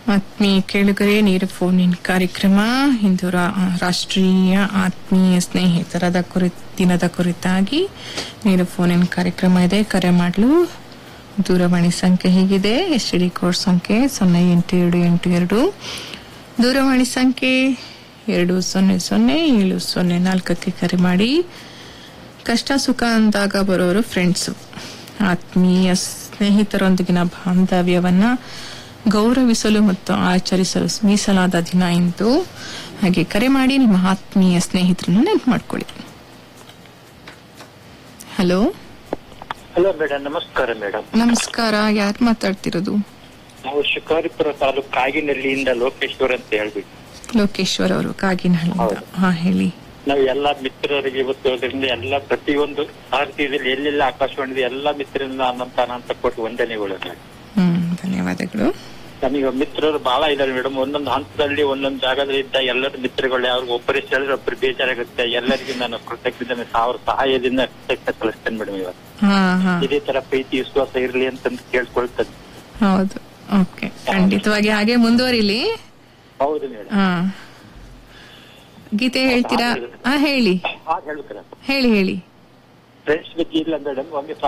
ಆತ್ಮೀಯ ಕೇಳುಗರೆ ನೇರ ಫೋನ್ ಇನ್ ಕಾರ್ಯಕ್ರಮ ಇಂದು ರಾ- ರಾಷ್ಟ್ರೀಯ ಆತ್ಮೀಯ ಸ್ನೇಹಿತರದ ಕುರಿ ದಿನದ ಕುರಿತಾಗಿ ನೇರ ಫೋನ್ ಇನ್ ಕಾರ್ಯಕ್ರಮ ಇದೆ ಕರೆ ಮಾಡಲು ದೂರವಾಣಿ ಸಂಖ್ಯೆ ಹೀಗಿದೆ ಎಸ್ ಡಿ ಕೋಡ್ ಸಂಖ್ಯೆ ಸೊನ್ನೆ ಎಂಟು ಎರಡು ಎಂಟು ಎರಡು ದೂರವಾಣಿ ಸಂಖ್ಯೆ ಎರಡು ಸೊನ್ನೆ ಸೊನ್ನೆ ಏಳು ಸೊನ್ನೆ ನಾಲ್ಕಕ್ಕೆ ಕರೆ ಮಾಡಿ ಕಷ್ಟ ಸುಖ ಅಂದಾಗ ಬರೋರು ಫ್ರೆಂಡ್ಸು ಆತ್ಮೀಯ ಸ್ನೇಹಿತರೊಂದಿಗಿನ ಬಾಂಧವ್ಯವನ್ನ ಗೌರವಿಸಲು ಮತ್ತು ಆಚರಿಸಲು ಮೀಸಲಾದ ದಿನ ಇಂದು ಹಾಗೆ ಕರೆ ಮಾಡಿ ನಿಮ್ಮ ಆತ್ಮೀಯ ಸ್ನೇಹಿತರನ್ನು ನೆನ್ಪು ಮಾಡ್ಕೊಳ್ಳಿ ಹಲೋ ಹಲೋ ಮೇಡಮ್ ನಮಸ್ಕಾರ ಮೇಡಮ್ ನಮಸ್ಕಾರ ಯಾರು ಮಾತಾಡ್ತಿರೋದು ನಾವು ಶಿಕಾರಿಪುರ ತಾಲೂಕು ಕಾಗಿನಹಳ್ಳಿಯಿಂದ ಲೋಕೇಶ್ವರ್ ಅಂತ ಹೇಳ್ಬಿಟ್ಟು ಲೋಕೇಶ್ವರ್ ಅವರು ಕಾಗಿನಹಳ್ಳಿಯಿಂದ ಹೌದು. ಹಾ ಹೇಳಿ ನಾವು ಎಲ್ಲಾ ಮಿತ್ರರಿಗೆ ಇವತ್ತು ಅದರಿಂದ ಎಲ್ಲ ಪ್ರತಿಯೊಂದು ಭಾರತೀಯದಲ್ಲಿ ಎಲ್ಲೆಲ್ಲ ಆಕಾಶವಾಣಿ ಎಲ್ಲಾ ಮಿತ್ರರಿಂದ ಅನಂತ ಅನಂತ ಕೊಟ್ಟು ವಂದನೆಗಳು ಮೇಡಮ್. ಹ್ಮ್ ಧನ್ಯವಾದಗಳು ನಮಗೆ ಮಿತ್ರರು ಬಹಳ ಇದಾರೆ ಮೇಡಮ್ ಒಂದೊಂದು ಹಂತದಲ್ಲಿ ಒಂದೊಂದು ಜಾಗದಲ್ಲಿ ಇದ್ದ ಎಲ್ಲರ ಮಿತ್ರಗಳು ಅವ್ರಿಗೆ ಒಬ್ಬರಿಗೆ ಹೇಳಿದ್ರೆ ಒಬ್ಬರು ಬೇಜಾರಾಗುತ್ತೆ ಎಲ್ಲರಿಗೂ ನಾನು ಕೃತಜ್ಞತೆ ಸಾವಿರ ಸಹಾಯದಿಂದ ಕೃತಜ್ಞತೆ ಕಳಿಸ್ತೇನೆ ಮೇಡಮ್ ಇವತ್ತು ಹಾ ಹಾ ಇದೇ ತರ ಪ್ರೀತಿ ವಿಶ್ವಾಸ ಇರಲಿ ಅಂತ ಕೇಳ್ಕೊಳ್ತೇನೆ ಹೌದು ಓಕೆ ಖಂಡಿತವಾಗಿ ಹಾಗೆ ಮುಂದುವರಿಲಿ ಹೌದು ಮೇಡಮ್ ಹಾ ಗೀತೆ ಹೇಳ್ತೀರಾ ಹಾ ಹೇಳಿ ಹಾಗೆ ಹೇಳ್ಬೇಕಲ್ಲ ಹೇಳಿ ಹೇಳಿ ಫ್ರೆಂಡ್ಸ್ ಬಗ್ಗೆ ಇಲ್ಲ ಮೇಡಮ್ ಒಮ್ಮೆ